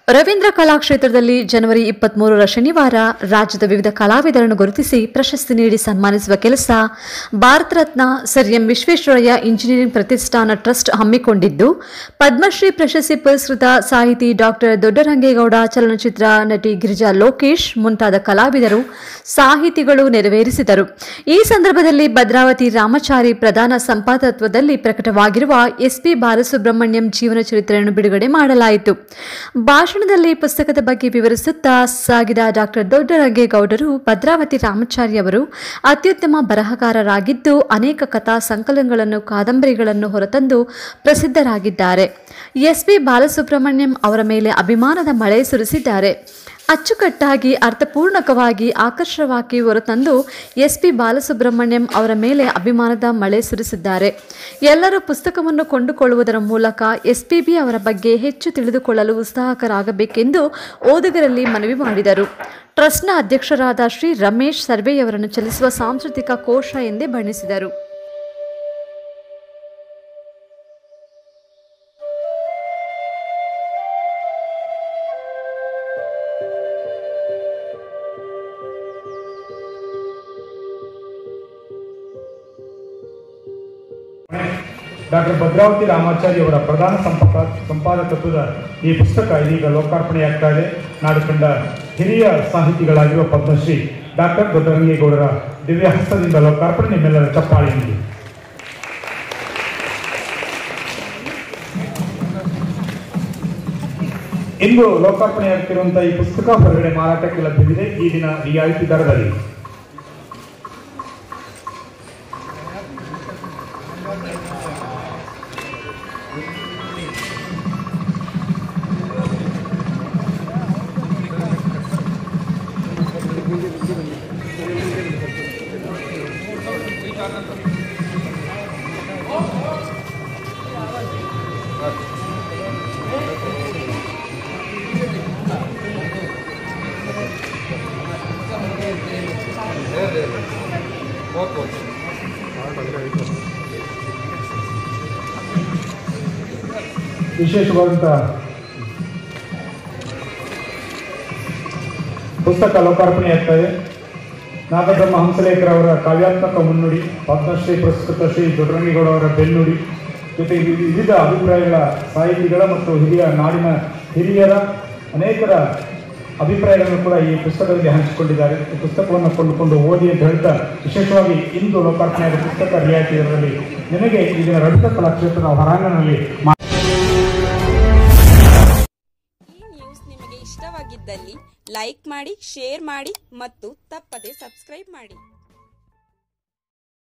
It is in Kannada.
ರವೀಂದ್ರ ಕಲಾಕ್ಷೇತ್ರದಲ್ಲಿ ಜನವರಿ ಇಪ್ಪತ್ಮೂರರ ಶನಿವಾರ ರಾಜ್ಯದ ವಿವಿಧ ಕಲಾವಿದರನ್ನು ಗುರುತಿಸಿ ಪ್ರಶಸ್ತಿ ನೀಡಿ ಸನ್ಮಾನಿಸುವ ಕೆಲಸ Bharat Ratna sir M Visvesvaraya engineering ಪ್ರತಿಷ್ಠಾನ ಟ್ರಸ್ಟ್ ಹಮ್ಮಿಕೊಂಡಿದ್ದು ಪದ್ಮಶ್ರೀ ಪ್ರಶಸ್ತಿ ಪುರಸ್ಕೃತ ಸಾಹಿತಿ ಡಾಕ್ಟರ್ ದೊಡ್ಡರಂಗೇಗೌಡ ಚಲನಚಿತ್ರ ನಟಿ ಗಿರಿಜಾ ಲೋಕೇಶ್ ಮುಂತಾದ ಕಲಾವಿದರು ಸಾಹಿತಿಗಳು ನೆರವೇರಿಸಿದರು ಈ ಸಂದರ್ಭದಲ್ಲಿ ಭದ್ರಾವತಿ ರಾಮಚಾರಿ ಪ್ರಧಾನ ಸಂಪಾದತ್ವದಲ್ಲಿ ಪ್ರಕಟವಾಗಿರುವ ಎಸ್ಪಿ ಬಾಲಸುಬ್ರಹ್ಮಣ್ಯಂ ಜೀವನ ಚರಿತ್ರೆಯನ್ನು ಬಿಡುಗಡೆ ಮಾಡಲಾಯಿತು ಭಾಷಣದಲ್ಲಿ ಪುಸ್ತಕದ ಬಗ್ಗೆ ವಿವರಿಸುತ್ತಾ ಸಾಗಿದ ಡಾಕ್ಟರ್ ದೊಡ್ಡರಂಗೇಗೌಡರು ಭದ್ರಾವತಿ ರಾಮಚಾರಿ ಅವರು ಅತ್ಯುತ್ತಮ ಬರಹಗಾರರಾಗಿದ್ದು ಅನೇಕ ಕಥಾ ಸಂಕಲನಗಳನ್ನು ಕಾದಂಬರಿಗಳನ್ನು ಹೊರತಂದು ಪ್ರಸಿದ್ಧರಾಗಿದ್ದಾರೆ ಎಸ್ಪಿ ಬಾಲಸುಬ್ರಹ್ಮಣ್ಯಂ ಅವರ ಮೇಲೆ ಅಭಿಮಾನದ ಮಳೆ ಸುರಿಸಿದ್ದಾರೆ ಅಚ್ಚುಕಟ್ಟಾಗಿ ಅರ್ಥಪೂರ್ಣಕವಾಗಿ ಆಕರ್ಷವಾಗಿ ಹೊರತಂದು ಎಸ್ಪಿ ಬಾಲಸುಬ್ರಹ್ಮಣ್ಯಂ ಅವರ ಮೇಲೆ ಅಭಿಮಾನದ ಮಳೆ ಸುರಿಸಿದ್ದಾರೆ ಎಲ್ಲರೂ ಪುಸ್ತಕವನ್ನು ಕೊಂಡುಕೊಳ್ಳುವುದರ ಮೂಲಕ ಎಸ್ಪಿಬಿ ಅವರ ಬಗ್ಗೆ ಹೆಚ್ಚು ತಿಳಿದುಕೊಳ್ಳಲು ಉತ್ಸಾಹಕರಾಗಬೇಕೆಂದು ಓದುಗರಲ್ಲಿ ಮನವಿ ಮಾಡಿದರು ಟ್ರಸ್ಟ್ನ ಅಧ್ಯಕ್ಷರಾದ ಶ್ರೀ ರಮೇಶ್ ಸರ್ವೆಯವರನ್ನು ಚಲಿಸುವ ಸಾಂಸ್ಕೃತಿಕ ಕೋಶ ಎಂದೇ ಬಣ್ಣಿಸಿದರು ಡಾಕ್ಟರ್ ಭದ್ರಾವತಿ ರಾಮಾಚಾರಿ ಅವರ ಪ್ರಧಾನ ಸಂಪಕ ಸಂಪಾದಕತ್ವದ ಈ ಪುಸ್ತಕ ಇದೀಗ ಲೋಕಾರ್ಪಣೆಯಾಗ್ತಾ ಇದೆ ನಾಡು ಕಂಡ ಹಿರಿಯ ಸಾಹಿತಿಗಳಾಗಿರುವ ಪದ್ಮಶ್ರೀ ಡಾಕ್ಟರ್ ದೊಡ್ಡರಂಗೇಗೌಡರ ದಿವ್ಯ ಹಸ್ತದಿಂದ ಲೋಕಾರ್ಪಣೆ ನಿಮ್ಮೆಲ್ಲರ ಚಪ್ಪಾಳೆ ನೀಡಿ ಇಂದು ಲೋಕಾರ್ಪಣೆಯಾಗ್ತಿರುವಂತಹ ಈ ಪುಸ್ತಕ ಹೊರಗಡೆ ಮಾರಾಟಕ್ಕೆ ಲಭ್ಯವಿದೆ ಈ ದಿನ ರಿಯಾಯಿತಿ ದರದಲ್ಲಿ ವಿಶೇಷವಾದಂತಹ ಪುಸ್ತಕ ಲೋಕಾರ್ಪಣೆ ಆಗ್ತದೆ ನಾಗಬ್ರಹ್ಮ ಹಂಸಲೇಖರವರ ಕಾವ್ಯಾತ್ಮಕ ಮುನ್ನುಡಿ ಪದ್ಮಶ್ರೀ ಪುರಸ್ಕೃತ ಶ್ರೀ ದೊಡ್ಡರಂಗೇಗೌಡ ಅವರ ಬೆನ್ನುಡಿ ಜೊತೆಗೆ ವಿ- ವಿವಿಧ ಅಭಿಪ್ರಾಯಗಳ ಸಾಹಿತಿಗಳ ಮತ್ತು ಹಿರಿಯ ನಾಡಿನ ಹಿರಿಯರ ಅನೇಕರ ಅಭಿಪ್ರಾಯಗಳನ್ನು ಕೂಡ ಈ ಪುಸ್ತಕದಲ್ಲಿ ಹಂಚಿಕೊಂಡಿದ್ದಾರೆ ಈ ಪುಸ್ತಕವನ್ನು ಕೊಂಡುಕೊಂಡು ಓದಿ ಅಂತ ಹೇಳ್ತಾ ವಿಶೇಷವಾಗಿ ಇಂದು ಲೋಕಾರ್ಪಣೆಯಾದ ಪುಸ್ತಕ ರಿಯಾಯಿತಿ ದರದಲ್ಲಿ ನಿಮಗೆ ಈ ದಿನ ರವಿತ ಕಲಾಕ್ಷೇತ್ರದ ಹೊರಾಂಗಣದಲ್ಲಿ ಮಾ- ಈ ನ್ಯೂಸ್ ನಿಮಗೆ ಇಷ್ಟವಾಗಿದ್ದಲ್ಲಿ ಲೈಕ್ ಮಾಡಿ ಶೇರ್ ಮಾಡಿ ಮತ್ತು ತಪ್ಪದೆ ಸಬ್ಸ್ಕ್ರೈಬ್ ಮಾಡಿ